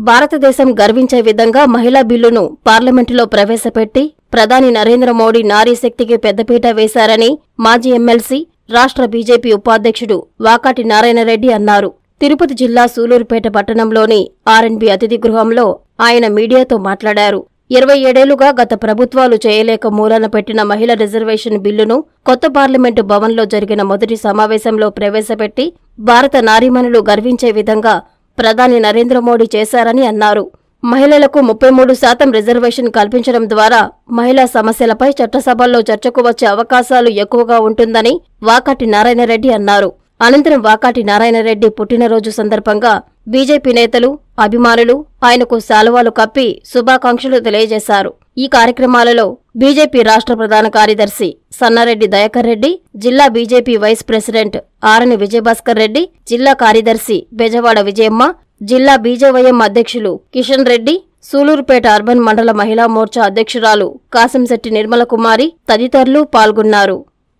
భారతదేశం గర్వించే విధంగా మహిళా బిల్లును పార్లమెంటులో ప్రవేశపెట్టి ప్రధాని నరేంద్ర మోడీ నారీ శక్తికి పెద్దపీట వేశారని మాజీ ఎమ్మెల్సీ రాష్ట్ర బీజేపీ ఉపాధ్యక్షుడు వాకాటి నారాయణరెడ్డి అన్నారు తిరుపతి జిల్లా సూలూరుపేట పట్టణంలోని ఆర్ఎన్బి అతిథి గృహంలో ఆయన మీడియాతో మాట్లాడారు ఇరవై ఏడేళ్లుగా గత ప్రభుత్వాలు చేయలేక మూలన పెట్టిన మహిళా రిజర్వేషన్ బిల్లును కొత్త పార్లమెంటు భవన్లో జరిగిన మొదటి సమావేశంలో ప్రవేశపెట్టి భారత నారీమణులు గర్వించే విధంగా ప్రధాని నరేంద్ర మోడీ చేశారని అన్నారు మహిళలకు ముప్పై మూడు శాతం రిజర్వేషన్ కల్పించడం ద్వారా మహిళా సమస్యలపై చట్టసభల్లో చర్చకు వచ్చే అవకాశాలు ఎక్కువగా ఉంటుందని వాకాటి నారాయణరెడ్డి అన్నారు అనంతరం వాకాటి నారాయణరెడ్డి పుట్టినరోజు సందర్భంగా బీజేపీ నేతలు అభిమానులు ఆయనకు శాలువాలు కప్పి శుభాకాంక్షలు తెలియజేశారు ఈ కార్యక్రమాలలో బీజేపీ రాష్ట్ర ప్రధాన కార్యదర్శి సన్నారెడ్డి దయాకర్ రెడ్డి జిల్లా బీజేపీ వైస్ ప్రెసిడెంట్ ఆరని విజయభాస్కర్ రెడ్డి జిల్లా కార్యదర్శి బెజవాడ విజయమ్మ జిల్లా బీజేవైఎం అధ్యక్షులు కిషన్ రెడ్డి సూలూరుపేట అర్బన్ మండల మహిళా మోర్చా అధ్యక్షురాలు కాసింశెట్టి నిర్మల కుమారి తదితరులు పాల్గొన్నారు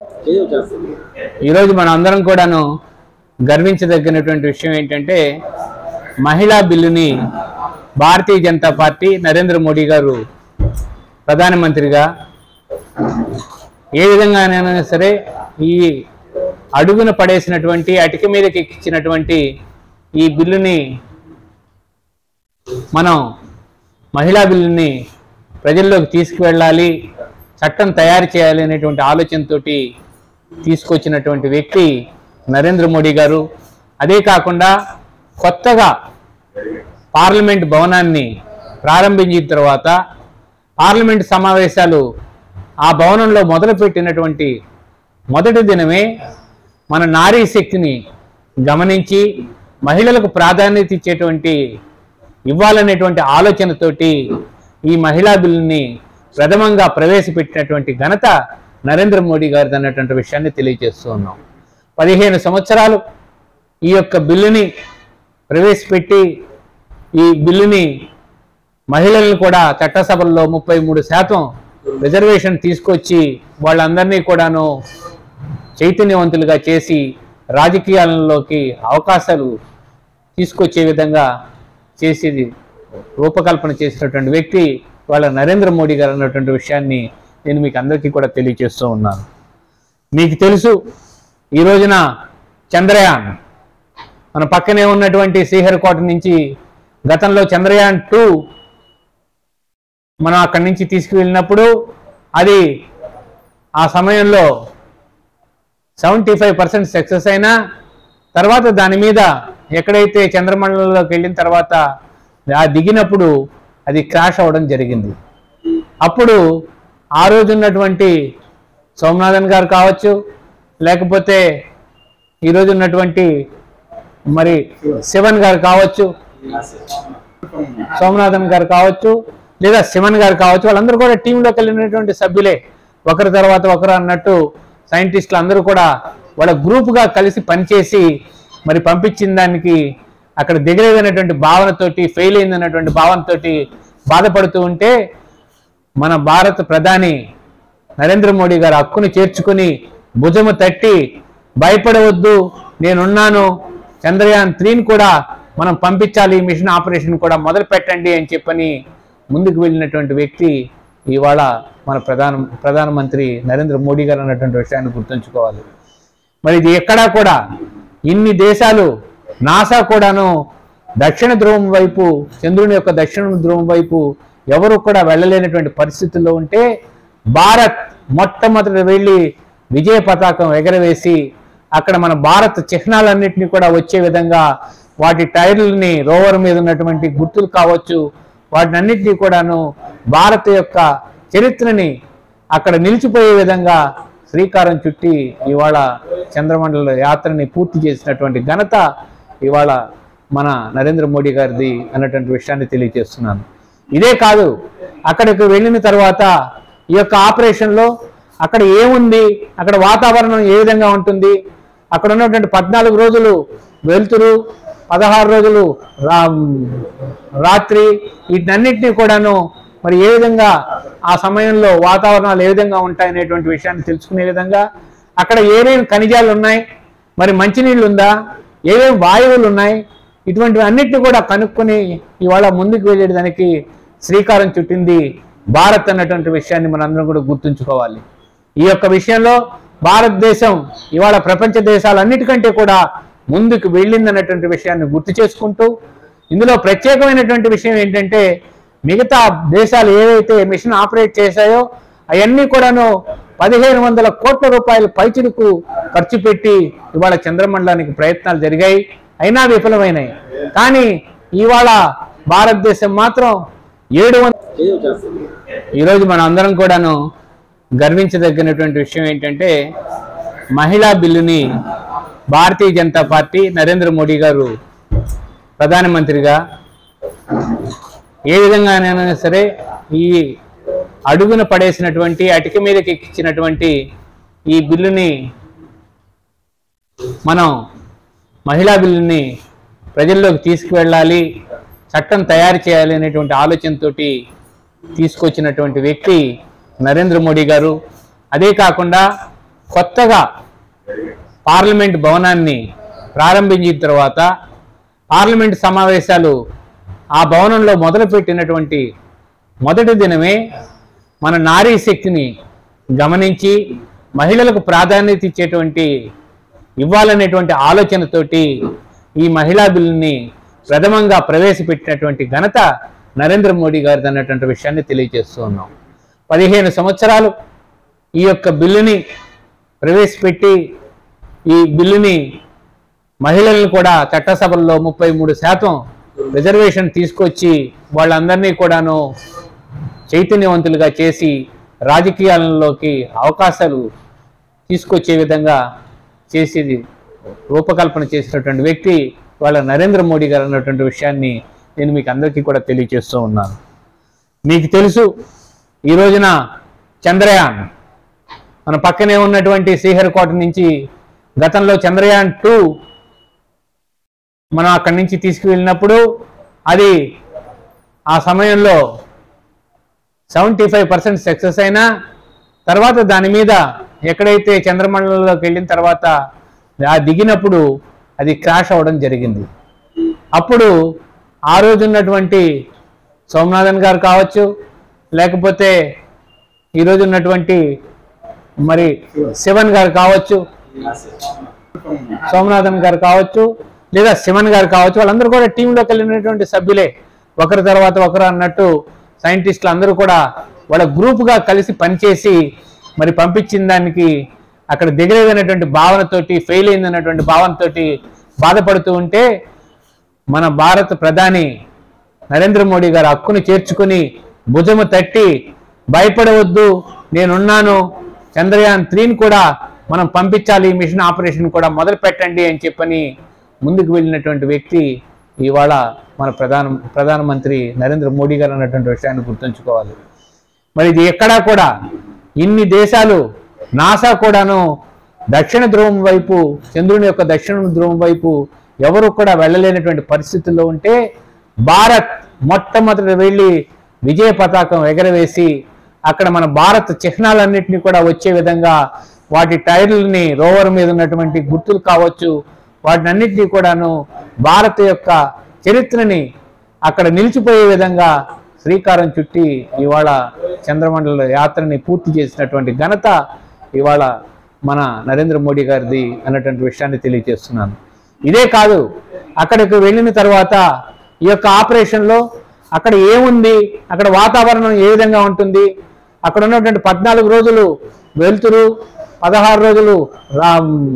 ఈరోజు మనం అందరం కూడాను గర్వించదగినటువంటి విషయం ఏంటంటే మహిళా బిల్లుని భారతీయ జనతా పార్టీ నరేంద్ర మోడీ గారు ప్రధానమంత్రిగా ఏ విధంగానైనా సరే ఈ అడుగున పడేసినటువంటి అటిక మీదకి ఎక్కించినటువంటి ఈ బిల్లుని మనం మహిళా బిల్లుని ప్రజల్లోకి తీసుకువెళ్ళాలి చట్టం తయారు చేయాలి అనేటువంటి ఆలోచనతోటి తీసుకొచ్చినటువంటి వ్యక్తి నరేంద్ర మోడీ గారు అదే కాకుండా కొత్తగా పార్లమెంట్ భవనాన్ని ప్రారంభించిన తర్వాత పార్లమెంట్ సమావేశాలు ఆ భవనంలో మొదలుపెట్టినటువంటి మొదటి దినమే మన నారీ శక్తిని గమనించి మహిళలకు ప్రాధాన్యత ఇచ్చేటువంటి ఇవ్వాలనేటువంటి ఆలోచనతోటి ఈ మహిళా బిల్లుని ప్రథమంగా ప్రవేశపెట్టినటువంటి ఘనత నరేంద్ర మోడీ గారిది అన్నటువంటి విషయాన్ని తెలియజేస్తూ ఉన్నాం పదిహేను సంవత్సరాలు ఈ యొక్క బిల్లుని ప్రవేశపెట్టి ఈ బిల్లుని మహిళలను కూడా చట్టసభల్లో ముప్పై మూడు శాతం రిజర్వేషన్ తీసుకొచ్చి వాళ్ళందరినీ కూడాను చైతన్యవంతులుగా చేసి రాజకీయాలలోకి అవకాశాలు తీసుకొచ్చే విధంగా చేసేది రూపకల్పన చేసినటువంటి వ్యక్తి వాళ్ళ నరేంద్ర మోడీ గారు అన్నటువంటి విషయాన్ని నేను మీకు అందరికీ కూడా తెలియజేస్తూ ఉన్నాను మీకు తెలుసు ఈ రోజున చంద్రయాన్ మన పక్కనే ఉన్నటువంటి శ్రీహరికోట నుంచి గతంలో చంద్రయాన్ టూ మనం అక్కడి నుంచి తీసుకువెళ్ళినప్పుడు అది ఆ సమయంలో సెవెంటీ ఫైవ్ పర్సెంట్ సక్సెస్ అయినా తర్వాత దాని మీద ఎక్కడైతే చంద్రమండలంలోకి వెళ్ళిన తర్వాత ఆ దిగినప్పుడు అది క్రాష్ అవ్వడం జరిగింది అప్పుడు ఆ రోజు ఉన్నటువంటి సోమనాథన్ గారు కావచ్చు లేకపోతే ఈరోజు ఉన్నటువంటి మరి శివన్ గారు కావచ్చు సోమనాథన్ గారు కావచ్చు లేదా శివన్ గారు కావచ్చు వాళ్ళందరూ కూడా టీంలోకి వెళ్ళినటువంటి సభ్యులే ఒకరి తర్వాత ఒకరు అన్నట్టు సైంటిస్టులు అందరూ కూడా వాళ్ళ గ్రూప్గా కలిసి పనిచేసి మరి పంపించిన దానికి అక్కడ దిగలేదనేటువంటి భావనతోటి ఫెయిల్ అయిందన్నటువంటి భావనతోటి బాధపడుతూ ఉంటే మన భారత ప్రధాని నరేంద్ర మోడీ గారు హక్కును చేర్చుకుని భుజము తట్టి భయపడవద్దు నేనున్నాను చంద్రయాన్ త్రీని కూడా మనం పంపించాలి ఈ మిషన్ ఆపరేషన్ కూడా మొదలు పెట్టండి అని చెప్పని ముందుకు వెళ్ళినటువంటి వ్యక్తి ఇవాళ మన ప్రధాన ప్రధానమంత్రి నరేంద్ర మోడీ గారు అన్నటువంటి విషయాన్ని గుర్తుంచుకోవాలి మరి ఇది ఎక్కడా కూడా ఇన్ని దేశాలు నాసా కూడాను దక్షిణ ధ్రువం వైపు చంద్రుని యొక్క దక్షిణ ధ్రువం వైపు ఎవరు కూడా వెళ్ళలేనటువంటి పరిస్థితుల్లో ఉంటే భారత్ మొట్టమొదటి వెళ్ళి విజయ పతాకం ఎగరవేసి అక్కడ మన భారత్ చిహ్నాలన్నింటినీ కూడా వచ్చే విధంగా వాటి టైర్లని రోవర్ మీద ఉన్నటువంటి గుర్తులు కావచ్చు వాటిని అన్నింటినీ కూడాను భారత్ యొక్క చరిత్రని అక్కడ నిలిచిపోయే విధంగా శ్రీకారం చుట్టి ఇవాళ చంద్రమండల యాత్రని పూర్తి చేసినటువంటి ఘనత ఇవాళ మన నరేంద్ర మోడీ గారిది అన్నటువంటి విషయాన్ని తెలియజేస్తున్నాను ఇదే కాదు అక్కడికి వెళ్ళిన తర్వాత ఈ యొక్క ఆపరేషన్లో అక్కడ ఏముంది అక్కడ వాతావరణం ఏ విధంగా ఉంటుంది అక్కడ ఉన్నటువంటి పద్నాలుగు రోజులు వెలుతురు పదహారు రోజులు రా- రాత్రి వీటన్నిటినీ కూడాను మరి ఏ విధంగా ఆ సమయంలో వాతావరణాలు ఏ విధంగా ఉంటాయనేటువంటి విషయాన్ని తెలుసుకునే విధంగా అక్కడ ఏమేమి ఖనిజాలు ఉన్నాయి మరి మంచినీళ్ళు ఉందా ఏమేమి వాయువులు ఉన్నాయి ఇటువంటివి అన్నిటిని కూడా కనుక్కొని ఇవాళ ముందుకు వెళ్ళేదానికి శ్రీకారం చుట్టింది భారత్ అన్నటువంటి విషయాన్ని మనందరం కూడా గుర్తుంచుకోవాలి ఈ యొక్క విషయంలో భారతదేశం ఇవాళ ప్రపంచ దేశాలన్నిటికంటే కూడా ముందుకు వెళ్ళిందన్నటువంటి విషయాన్ని గుర్తు చేసుకుంటూ ఇందులో ప్రత్యేకమైనటువంటి విషయం ఏంటంటే మిగతా దేశాలు ఏవైతే మిషన్ ఆపరేట్ చేశాయో అవన్నీ కూడాను పదిహేను వందల కోట్ల రూపాయల పైచులకు ఖర్చు పెట్టి ఇవాళ చంద్రమండలానికి ప్రయత్నాలు జరిగాయి అయినా విఫలమైనాయి కానీ ఇవాళ భారతదేశం మాత్రం ఏడు వంద ఈరోజు మన అందరం కూడాను గర్వించదగినటువంటి విషయం ఏంటంటే మహిళా బిల్లుని భారతీయ జనతా పార్టీ నరేంద్ర మోడీ గారు ప్రధానమంత్రిగా ఏ విధంగానైనా సరే ఈ అడుగున పడేసినటువంటి అటిక మీదకి ఎక్కించినటువంటి ఈ బిల్లుని మనం మహిళా బిల్లుని ప్రజల్లోకి తీసుకువెళ్ళాలి చట్టం తయారు చేయాలి అనేటువంటి ఆలోచనతోటి తీసుకొచ్చినటువంటి వ్యక్తి నరేంద్ర మోడీ గారు అదే కాకుండా కొత్తగా పార్లమెంట్ భవనాన్ని ప్రారంభించిన తర్వాత పార్లమెంట్ సమావేశాలు ఆ భవనంలో మొదలుపెట్టినటువంటి మొదటి దినమే మన నారీ శక్తిని గమనించి మహిళలకు ప్రాధాన్యత ఇచ్చేటువంటి ఇవ్వాలనేటువంటి ఆలోచనతోటి ఈ మహిళా బిల్లుని ప్రథమంగా ప్రవేశపెట్టినటువంటి ఘనత నరేంద్ర మోడీ గారిది అన్నటువంటి విషయాన్ని తెలియజేస్తూ ఉన్నాం పదిహేను సంవత్సరాలు ఈ యొక్క బిల్లుని ప్రవేశపెట్టి ఈ బిల్లుని మహిళలను కూడా చట్టసభల్లో ముప్పై మూడు శాతం రిజర్వేషన్ తీసుకొచ్చి వాళ్ళందరినీ కూడాను చైతన్యవంతులుగా చేసి రాజకీయాలలోకి అవకాశాలు తీసుకొచ్చే విధంగా చేసేది రూపకల్పన చేసినటువంటి వ్యక్తి వాళ్ళ నరేంద్ర మోడీ గారు అన్నటువంటి విషయాన్ని నేను మీకు అందరికీ కూడా తెలియజేస్తూ ఉన్నాను మీకు తెలుసు ఈ రోజున చంద్రయాన్ మన పక్కనే ఉన్నటువంటి శ్రీహరికోట నుంచి గతంలో చంద్రయాన్ టూ మనం అక్కడి నుంచి తీసుకువెళ్ళినప్పుడు అది ఆ సమయంలో సెవెంటీ ఫైవ్ పర్సెంట్ సక్సెస్ అయినా తర్వాత దాని మీద ఎక్కడైతే చంద్రమండలంలోకి వెళ్ళిన తర్వాత ఆ దిగినప్పుడు అది క్రాష్ అవ్వడం జరిగింది అప్పుడు ఆ రోజు ఉన్నటువంటి సోమనాథన్ గారు కావచ్చు లేకపోతే ఈరోజు ఉన్నటువంటి మరి శివన్ గారు కావచ్చు సోమనాథన్ గారు కావచ్చు లేదా శివన్ గారు కావచ్చు వాళ్ళందరూ కూడా టీంలోకి వెళ్ళినటువంటి సభ్యులే ఒకరి తర్వాత ఒకరు అన్నట్టు సైంటిస్టులు అందరూ కూడా వాళ్ళ గ్రూపుగా కలిసి పనిచేసి మరి పంపించిన దానికి అక్కడ దిగలేదనేటువంటి భావనతోటి ఫెయిల్ అయిందన్నటువంటి భావనతోటి బాధపడుతూ ఉంటే మన భారత ప్రధాని నరేంద్ర మోడీ గారు హక్కుని చేర్చుకుని భుజము తట్టి భయపడవద్దు నేనున్నాను చంద్రయాన్ త్రీని కూడా మనం పంపించాలి ఈ మిషన్ ఆపరేషన్ కూడా మొదలు పెట్టండి అని చెప్పని ముందుకు వెళ్ళినటువంటి వ్యక్తి ఇవాళ మన ప్రధాన ప్రధానమంత్రి నరేంద్ర మోడీ గారు అన్నటువంటి విషయాన్ని గుర్తుంచుకోవాలి మరి ఇది ఎక్కడా కూడా ఇన్ని దేశాలు నాసా కూడాను దక్షిణ ధ్రువం వైపు చంద్రుని యొక్క దక్షిణ ధ్రువం వైపు ఎవరు కూడా వెళ్ళలేనటువంటి పరిస్థితుల్లో ఉంటే భారత్ మొట్టమొదట వెళ్ళి విజయ పతాకం ఎగరవేసి అక్కడ మన భారత్ చిహ్నాలన్నింటినీ కూడా వచ్చే విధంగా వాటి టైర్లని రోవర్ మీద ఉన్నటువంటి గుర్తులు కావచ్చు వాటిని అన్నింటినీ కూడాను భారత్ యొక్క చరిత్రని అక్కడ నిలిచిపోయే విధంగా శ్రీకారం చుట్టి ఇవాళ చంద్రమండల యాత్రని పూర్తి చేసినటువంటి ఘనత ఇవాళ మన నరేంద్ర మోడీ గారిది అన్నటువంటి విషయాన్ని తెలియజేస్తున్నాను ఇదే కాదు అక్కడికి వెళ్ళిన తర్వాత ఈ యొక్క ఆపరేషన్లో అక్కడ ఏముంది అక్కడ వాతావరణం ఏ విధంగా ఉంటుంది అక్కడ ఉన్నటువంటి పద్నాలుగు రోజులు వెలుతురు పదహారు రోజులు రా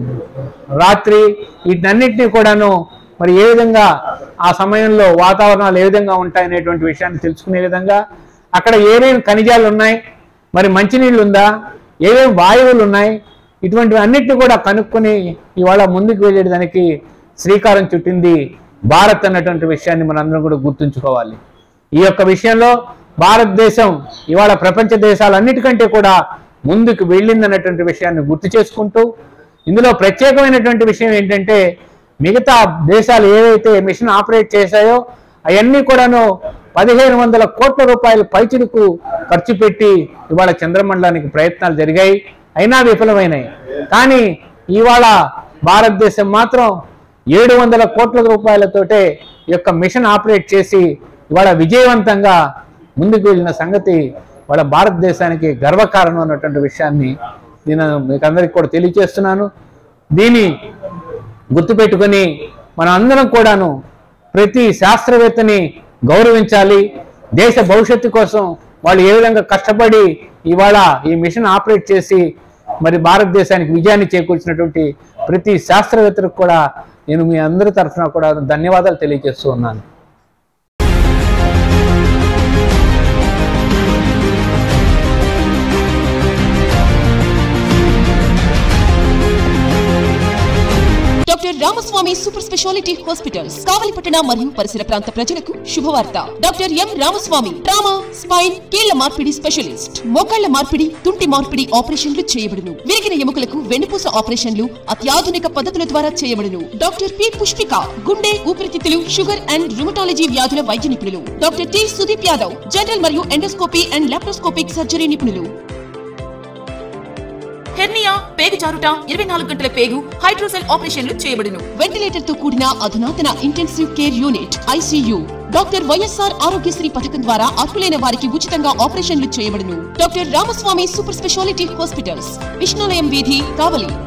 రాత్రి వీటన్నిటినీ కూడాను మరి ఏ విధంగా ఆ సమయంలో వాతావరణాలు ఏ విధంగా ఉంటాయనేటువంటి విషయాన్ని తెలుసుకునే విధంగా అక్కడ ఏమేమి ఖనిజాలు ఉన్నాయి మరి మంచినీళ్ళు ఉందా ఏమేమి వాయువులు ఉన్నాయి ఇటువంటివి అన్నిటిని కూడా కనుక్కొని ఇవాళ ముందుకు వెళ్ళేదానికి శ్రీకారం చుట్టింది భారత్ అన్నటువంటి విషయాన్ని మనందరం కూడా గుర్తుంచుకోవాలి ఈ యొక్క విషయంలో భారతదేశం ఇవాళ ప్రపంచ దేశాలన్నిటికంటే కూడా ముందుకు వెళ్ళిందన్నటువంటి విషయాన్ని గుర్తు చేసుకుంటూ ఇందులో ప్రత్యేకమైనటువంటి విషయం ఏంటంటే మిగతా దేశాలు ఏవైతే మిషన్ ఆపరేట్ చేశాయో అవన్నీ కూడాను పదిహేను వందల కోట్ల రూపాయల పైచులకు ఖర్చు పెట్టి ఇవాళ చంద్రమండలానికి ప్రయత్నాలు జరిగాయి అయినా విఫలమైనాయి కానీ ఇవాళ భారతదేశం మాత్రం ఏడు వందల కోట్ల రూపాయలతోటే ఈ యొక్క మిషన్ ఆపరేట్ చేసి ఇవాళ విజయవంతంగా ముందుకు వెళ్ళిన సంగతి వాళ్ళ భారతదేశానికి గర్వకారణం అన్నటువంటి విషయాన్ని నేను మీకు అందరికి కూడా తెలియజేస్తున్నాను దీని గుర్తుపెట్టుకొని మన అందరం కూడాను ప్రతి శాస్త్రవేత్తని గౌరవించాలి దేశ భవిష్యత్తు కోసం వాళ్ళు ఏ విధంగా కష్టపడి ఇవాళ ఈ మిషన్ ఆపరేట్ చేసి మరి భారతదేశానికి విజయాన్ని చేకూర్చినటువంటి ప్రతి శాస్త్రవేత్తలకు కూడా నేను మీ అందరి తరఫున కూడా ధన్యవాదాలు తెలియజేస్తూ ఉన్నాను doctor Ramaswamy super speciality hospitals కావలిపట్టణ మరియు పరిసర ప్రాంత ప్రజలకు శుభవార్త doctor M Ramaswamy trauma spine కీళ్ల మార్పిడి స్పెషలిస్ట్ మోకాళ్ల మార్పిడి తుంటి మార్పిడి ఆపరేషన్లు చేయబడును విరిగిన ఎముకలకు వెన్నుపూస ఆపరేషన్లు అత్యాధునిక పద్ధతుల ద్వారా చేయబడును డాక్టర్ పి పుష్పిక గుండె ఊపిరితిత్తులు షుగర్ అండ్ రుమటాలజీ వ్యాధుల వైద్య నిపుణులు doctor T Sudeep Yadav general మరియు ఎండోస్కోపీ అండ్ లాప్రోస్కోపిక్ సర్జరీ నిపుణులు హెర్నియా పేగు జారుట ఇరవై నాలుగు గంటల పేగు హైడ్రోసెల్ ఆపరేషన్లు చేయబడును వెంటిలేటర్ తో కూడిన అధునాతన intensive care unit ICU doctor YSR Aarogyasri పథకం ద్వారా అర్హులైన వారికి ఉచితంగా ఆపరేషన్లు చేయబడును doctor Ramaswamy super speciality hospitals Vishnulayam వీధి కావలి